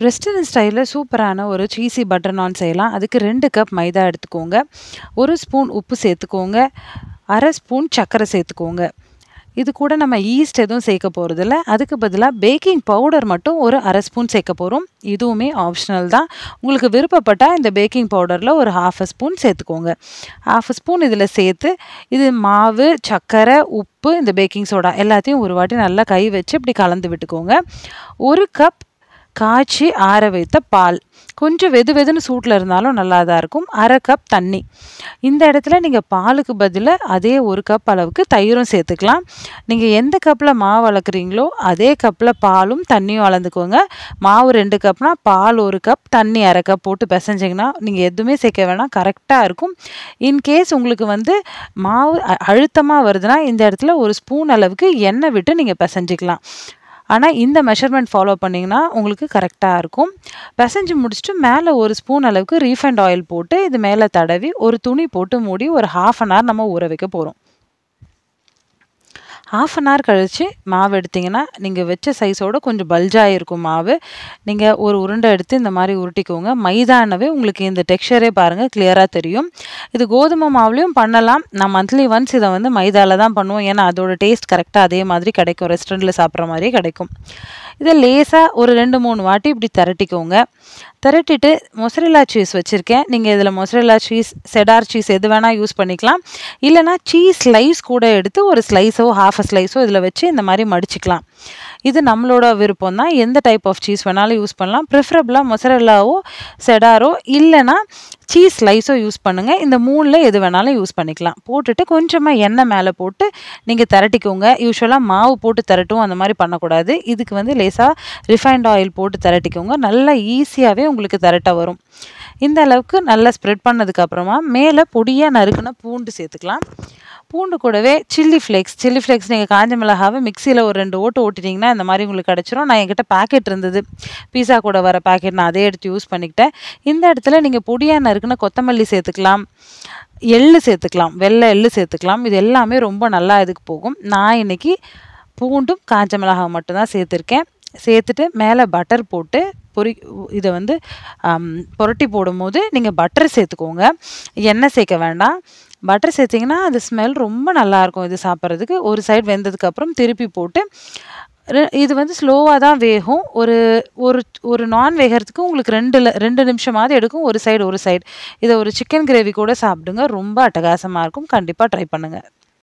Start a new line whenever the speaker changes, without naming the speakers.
restaurant ஸ்டைலில் சூப்பரான ஒரு சீஸி பட்டர் நான் செய்யலாம் அதுக்கு ரெண்டு கப் மைதா எடுத்துக்கோங்க ஒரு ஸ்பூன் உப்பு சேர்த்துக்கோங்க அரை ஸ்பூன் சர்க்கரை சேர்த்துக்கோங்க இது கூட நம்ம ஈஸ்ட் எதுவும் சேர்க்க போகிறதில்ல அதுக்கு பதிலாக பேக்கிங் பவுடர் மட்டும் ஒரு அரை ஸ்பூன் சேர்க்க போகிறோம் இதுவுமே ஆப்ஷனல் தான் உங்களுக்கு விருப்பப்பட்டால் இந்த பேக்கிங் பவுடரில் ஒரு ஹாஃப் ஸ்பூன் சேர்த்துக்கோங்க ஹாஃப் ஸ்பூன் இதில் சேர்த்து இது மாவு சர்க்கரை உப்பு இந்த பேக்கிங் சோடா எல்லாத்தையும் ஒரு வாட்டி நல்லா கை வச்சு இப்படி கலந்து விட்டுக்கோங்க ஒரு கப் காய்ச்சி ஆற வைத்த பால் கொஞ்சம் வெது வெதுன்னு சூட்டில் இருந்தாலும் நல்லா தான் இருக்கும் அரை கப் தண்ணி இந்த இடத்துல நீங்கள் பாலுக்கு பதிலாக அதே ஒரு கப் அளவுக்கு தயிரும் சேர்த்துக்கலாம் நீங்கள் எந்த கப்பில் மாவு அளக்குறீங்களோ அதே கப்பில் பாலும் தண்ணியும் அளந்துக்கோங்க மாவு ரெண்டு கப்னால் பால் ஒரு கப் தண்ணி அரை கப் போட்டு பிசைஞ்சிங்கன்னா நீங்கள் எதுவுமே சேர்க்க வேணாம் கரெக்டாக இருக்கும் இன்கேஸ் உங்களுக்கு வந்து மாவு அழுத்தமாக வருதுன்னா இந்த இடத்துல ஒரு ஸ்பூன் அளவுக்கு எண்ணெய் விட்டு நீங்கள் பிசைஞ்சிக்கலாம் ஆனால் இந்த மெஷர்மெண்ட் ஃபாலோ பண்ணிங்கன்னா உங்களுக்கு கரெக்டாக இருக்கும் பிசைஞ்சு முடிச்சுட்டு மேலே ஒரு ஸ்பூன் அளவுக்கு ரீஃபைண்ட் ஆயில் போட்டு இது மேலே தடவி ஒரு துணி போட்டு மூடி ஒரு ஹாஃப் அன் ஹவர் நம்ம ஊற வைக்க போகிறோம் ஹாஃப் அன் ஹவர் கழித்து மாவு எடுத்திங்கன்னா நீங்கள் வச்ச சைஸோட கொஞ்சம் பல்ஜாக இருக்கும் மாவு நீங்கள் ஒரு உருண்டை எடுத்து இந்த மாதிரி உருட்டிக்கோங்க மைதானவே உங்களுக்கு இந்த டெக்ஸ்சரே பாருங்கள் கிளியராக தெரியும் இது கோதுமை மாவுலேயும் பண்ணலாம் நான் மந்த்லி ஒன்ஸ் இதை வந்து மைதாவில் தான் பண்ணுவோம் ஏன்னா அதோட டேஸ்ட் கரெக்டாக அதே மாதிரி கிடைக்கும் ரெஸ்டாரண்ட்டில் சாப்பிட்ற மாதிரியே கிடைக்கும் இதை லேசாக ஒரு ரெண்டு மூணு வாட்டி இப்படி திரட்டிக்கோங்க திரட்டிட்டு மொசரில்லா சீஸ் வச்சுருக்கேன் நீங்கள் இதில் மொசரில்லா சீஸ் செடார் சீஸ் எது வேணால் யூஸ் பண்ணிக்கலாம் இல்லைனா சீஸ் ஸ்லைஸ் கூட எடுத்து ஒரு ஸ்லைஸோ ஹாஃப் அ ஸ்லைஸோ இதில் வச்சு இந்த மாதிரி மடிச்சிக்கலாம் இது நம்மளோட விருப்பம் தான் எந்த டைப் ஆஃப் சீஸ் வேணாலும் யூஸ் பண்ணலாம் ப்ரிஃபரபிளாக மொசரல்லாவோ செடாரோ இல்லைனா சீஸ் ஸ்லைஸோ யூஸ் பண்ணுங்கள் இந்த மூணில் எது வேணாலும் யூஸ் பண்ணிக்கலாம் போட்டுட்டு கொஞ்சமாக எண்ணெய் மேலே போட்டு நீங்கள் திரட்டிக்கோங்க யூஸ்வலாக மாவு போட்டு திரட்டும் அந்த மாதிரி பண்ணக்கூடாது இதுக்கு வந்து லேசாக ரிஃபைண்ட் ஆயில் போட்டு திரட்டிக்கோங்க நல்லா ஈஸியாகவே உங்களுக்கு திரட்ட வரும் இந்த அளவுக்கு நல்லா ஸ்ப்ரெட் பண்ணதுக்கப்புறமா மேலே பொடியாக நறுக்குன பூண்டு சேர்த்துக்கலாம் பூண்டு கூடவே சில்லி ஃப்ளேக்ஸ் சில்லி ஃப்ளேக்ஸ் நீங்கள் காஞ்ச மிளகாவை மிக்சியில் ஒரு ரெண்டு ஓட்டு ஓட்டிட்டிங்கன்னா இந்த மாதிரி உங்களுக்கு கிடச்சிரும் நான் என்கிட்ட பேக்கெட் இருந்தது பீஸா கூட வர பேக்கெட் நான் அதே எடுத்து யூஸ் பண்ணிக்கிட்டேன் இந்த இடத்துல நீங்கள் பொடியாக நறுக்குன கொத்தமல்லி சேர்த்துக்கலாம் எள்ளு சேர்த்துக்கலாம் வெள்ளை எள்ளு சேர்த்துக்கலாம் இது எல்லாமே ரொம்ப நல்லா இதுக்கு போகும் நான் இன்றைக்கி பூண்டும் காஞ்ச மிளகாய் மட்டும்தான் சேர்த்துருக்கேன் சேர்த்துட்டு மேலே பட்டர் போட்டு பொரி இதை வந்து புரட்டி போடும்போது நீங்கள் பட்டர் சேர்த்துக்கோங்க எண்ணெய் சேர்க்க வேண்டாம் பட்டர் சேர்த்திங்கன்னா அது ஸ்மெல் ரொம்ப நல்லாயிருக்கும் இது சாப்பிட்றதுக்கு ஒரு சைடு வெந்ததுக்கப்புறம் திருப்பி போட்டு இது வந்து ஸ்லோவாக தான் வேகும் ஒரு ஒரு ஒரு நான் வேகிறதுக்கு உங்களுக்கு ரெண்டு ரெண்டு நிமிஷமாவது எடுக்கும் ஒரு சைடு ஒரு சைடு இதை ஒரு சிக்கன் கிரேவி கூட சாப்பிடுங்க ரொம்ப அட்டகாசமாக இருக்கும் கண்டிப்பாக ட்ரை பண்ணுங்கள்